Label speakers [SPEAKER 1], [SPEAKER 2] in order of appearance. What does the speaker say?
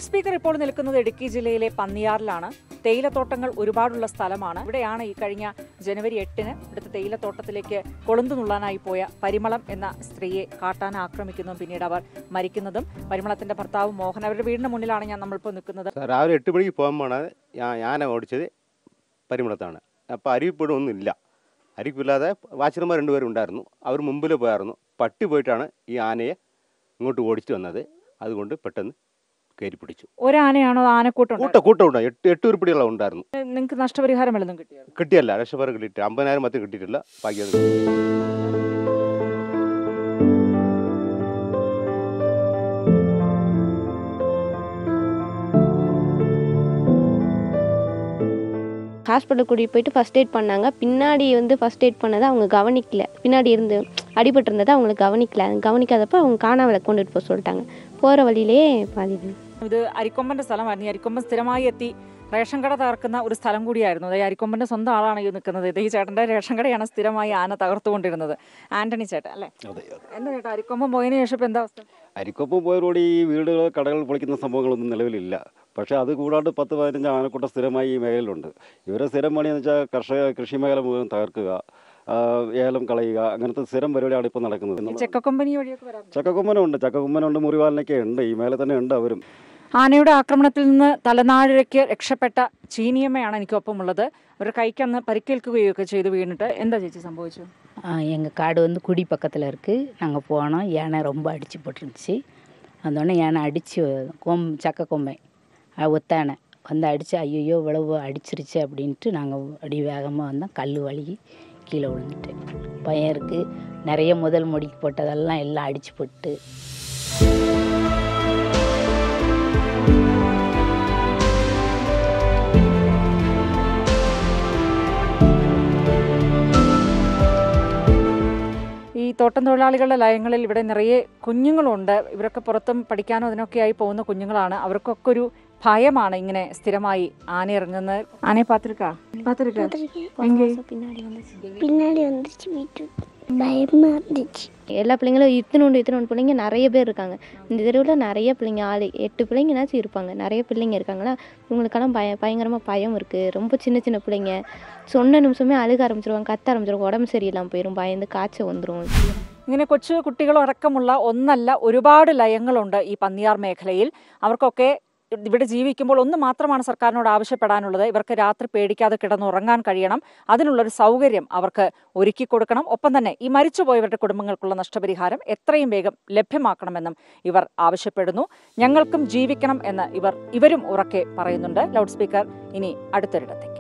[SPEAKER 1] Speaker ഇപ്പോൾ നിൽക്കുന്നത് ഇടുക്കി ജില്ലയിലെ പന്നിയാറിലാണ് തേയിലത്തോട്ടങ്ങൾ ഒരുപാടുള്ള സ്ഥലമാണ് ഇവിടെയാണ് ഈ കഴിഞ്ഞ ജനുവരി എട്ടിന് ഇവിടുത്തെ തേയിലത്തോട്ടത്തിലേക്ക് കൊളുന്തു നുള്ളാനായി പോയ പരിമളം എന്ന സ്ത്രീയെ കാട്ടാൻ ആക്രമിക്കുന്നതും പിന്നീട് അവർ മരിക്കുന്നതും പരിമളത്തിന്റെ ഭർത്താവ് മോഹൻ അവരുടെ വീടിന് മുന്നിലാണ് ഞാൻ നമ്മളിപ്പോൾ നിൽക്കുന്നത്
[SPEAKER 2] രാവിലെ എട്ട് മണിക്ക് പോകുമ്പോഴാണ് ഞാൻ ഞാന ഓടിച്ചത് പരിമളത്താണ് അപ്പോൾ അരിവിപ്പൊടൊന്നുമില്ല അരിപ്പില്ലാതെ വാച്ചർമാർ രണ്ടുപേരും ഉണ്ടായിരുന്നു അവർ മുമ്പിൽ പോയായിരുന്നു പട്ടി പോയിട്ടാണ് ഈ ആനയെ ഇങ്ങോട്ട് ഓടിച്ചിട്ട് വന്നത് അതുകൊണ്ട് പെട്ടെന്ന് കയറി പിടിച്ചു
[SPEAKER 1] ഒരാനയാണോ ആനക്കൂട്ടം
[SPEAKER 2] കൂട്ട കൂട്ടം ഉണ്ടായി എട്ട് എട്ട് ഉരുപ്പിടിയുള്ള ഉണ്ടായിരുന്നു
[SPEAKER 1] നിങ്ങൾക്ക് നഷ്ടപരിഹാരം വല്ലതും കിട്ടിയോ
[SPEAKER 2] കിട്ടിയല്ല രക്ഷപ്പെടാൻ കിട്ടിയിട്ട് അമ്പതിനായിരം മറ്റും കിട്ടിയിട്ടില്ല ബാക്കി അത് കിട്ടി.
[SPEAKER 3] ஹாஸ்பிட்டல் கூட்டிகிட்டு போயிட்டு ஃபஸ்ட் எய்ட் பண்ணாங்க பின்னாடி வந்து ஃபஸ்ட் எய்ட் பண்ணதை அவங்க கவனிக்கல பின்னாடி இருந்து அடிபட்டிருந்ததை அவங்கள கவனிக்கல கவனிக்காதப்ப அவங்க காணாமலை கொண்டுட்டு போக சொல்லிட்டாங்க போகிற வழியிலேயே பாதி இது.
[SPEAKER 1] ഇത് അരിക്കൊമ്പന്റെ സ്ഥലമായിരുന്നു ഈ അരിക്കൊമ്പൻ സ്ഥിരമായി എത്തി റേഷൻ കട തകർക്കുന്ന ഒരു സ്ഥലം കൂടിയായിരുന്നു അതായത് അരിക്കൊമ്പന്റെ സ്വന്തം ആളാണ് ഈ നിൽക്കുന്നത് ഇത് ഈ ചേട്ടന്റെ റേഷൻ കടയാണ് സ്ഥിരമായി ആന തകർത്തുകൊണ്ടിരുന്നത് ആന്റണി ചേട്ടൻ അല്ലേ
[SPEAKER 4] അതെ
[SPEAKER 1] എന്താ ചേട്ടാ അരിക്കൊമ്പൻ പോയതിനു ശേഷം ഇപ്പൊ എന്താ അവസ്ഥ
[SPEAKER 4] അരിക്കൊപ്പം പോയതോടെ ഈ വീടുകൾ കടകൾ പൊളിക്കുന്ന സംഭവങ്ങളൊന്നും നിലവിലില്ല പക്ഷേ അത് കൂടാണ്ട് പത്ത് പതിനഞ്ച് ആനക്കൂട്ടം സ്ഥിരമായി ഈ മേഖലയിലുണ്ട് ഇവരെ സ്ഥിരം പണിയെന്ന് വെച്ചാൽ കർഷക കൃഷി മേഖല മുഴുവൻ തകർക്കുക ആ, ഏലം കളയുക അങ്ങനത്തെ സ്ഥിരം പരിപാടിയാണ് ഇപ്പോൾ നടക്കുന്നത്
[SPEAKER 1] ഈ ചെക്കക്കൊമ്പനി വഴിയൊക്കെ വരാം
[SPEAKER 4] ചക്കക്കുമ്മനുണ്ട് ചക്കക്കുമ്മനുണ്ട് മുറിവാലിനൊക്കെ ഉണ്ട് ഈ മേലെ തന്നെ ഉണ്ട് അവരും
[SPEAKER 1] ആനയുടെ ആക്രമണത്തിൽ നിന്ന് തലനാഴിഴയ്ക്ക് രക്ഷപ്പെട്ട ചീനിയമ്മയാണ് എനിക്കൊപ്പം ഉള്ളത് അവരുടെ കൈക്ക് അന്ന് പരിക്കേൽക്കുകയൊക്കെ ചെയ്തു വീണിട്ട് എന്താ ചേച്ചി സംഭവിച്ചു
[SPEAKER 5] எங்கள் காடு வந்து குடி பக்கத்தில் இருக்குது நாங்கள் போனோம் யானை ரொம்ப அடித்து போட்டுருந்துச்சு வந்தோடனே யானை அடித்து கொம் சக்க கொம்பை அது ஒத்தானை வந்து அடித்து ஐயோ இவ்வளவு அடிச்சிருச்சு அப்படின்ட்டு நாங்கள் அடி வேகமாக வந்தோம் கல் வழுகி கீழே விழுந்துட்டேன் பையன் இருக்குது நிறைய முதல் முடிக்கு போட்டதெல்லாம் எல்லாம் அடித்து போட்டு
[SPEAKER 1] ഈ തോട്ടം തൊഴിലാളികളുടെ ലയങ്ങളിൽ ഇവിടെ നിറയെ കുഞ്ഞുങ്ങളുണ്ട് ഇവരൊക്കെ പുറത്തും പഠിക്കാനോ അതിനൊക്കെയായി പോകുന്ന കുഞ്ഞുങ്ങളാണ് അവർക്കൊക്കെ ഒരു ഭയമാണ് ഇങ്ങനെ സ്ഥിരമായി ആന ഇറങ്ങുന്നത് ആനയെ പാത്തിരിക്കാ പാത്തിരിക്കാ எங்கே?
[SPEAKER 3] பின்னாடி வந்துச்சு
[SPEAKER 6] பின்னாடி வந்துச்சு வீட்டுக்கு பயமா இருந்துச்சு
[SPEAKER 3] எல்லா பிள்ளைங்களும் இத்தனோண்டு இத்தனோண்டு பிள்ளைங்க நிறைய பேர் இருக்காங்க இந்த தெருவில் நிறைய பிள்ளைங்க ஆளு எட்டு பிள்ளைங்கனாச்சும் இருப்பாங்க நிறைய பிள்ளைங்க இருக்காங்களா இவங்களுக்கெல்லாம் பய பயங்கரமாக பயம் இருக்குது ரொம்ப சின்ன சின்ன பிள்ளைங்க சொன்ன நிமிஷமே அழுக ஆரம்பிச்சிருவாங்க கத்த ஆரம்பிச்சிருவாங்க உடம்பு சரியில்லாமல் போயிடும் பயந்து காய்ச்சல் வந்துடும்
[SPEAKER 1] ഇങ്ങനെ കൊച്ചു കുട്ടികളടക്കമുള്ള ഒന്നല്ല ഒരുപാട് ലയങ്ങളുണ്ട് ഈ പന്നിയാർ മേഖലയിൽ അവർക്കൊക്കെ ഇവിടെ ജീവിക്കുമ്പോൾ ഒന്ന് മാത്രമാണ് സർക്കാരിനോട് ആവശ്യപ്പെടാനുള്ളത് ഇവർക്ക് രാത്രി പേടിക്കാതെ കിടന്നുറങ്ങാൻ കഴിയണം അതിനുള്ളൊരു സൗകര്യം അവർക്ക് ഒരുക്കി കൊടുക്കണം ഒപ്പം തന്നെ ഈ മരിച്ചുപോയവരുടെ കുടുംബങ്ങൾക്കുള്ള നഷ്ടപരിഹാരം എത്രയും വേഗം ലഭ്യമാക്കണമെന്നും ഇവർ ആവശ്യപ്പെടുന്നു ഞങ്ങൾക്കും ജീവിക്കണം എന്ന് ഇവർ ഇവരും ഉറക്കെ പറയുന്നുണ്ട് ലൗഡ് സ്പീക്കർ ഇനി അടുത്തൊരിടത്തേക്ക്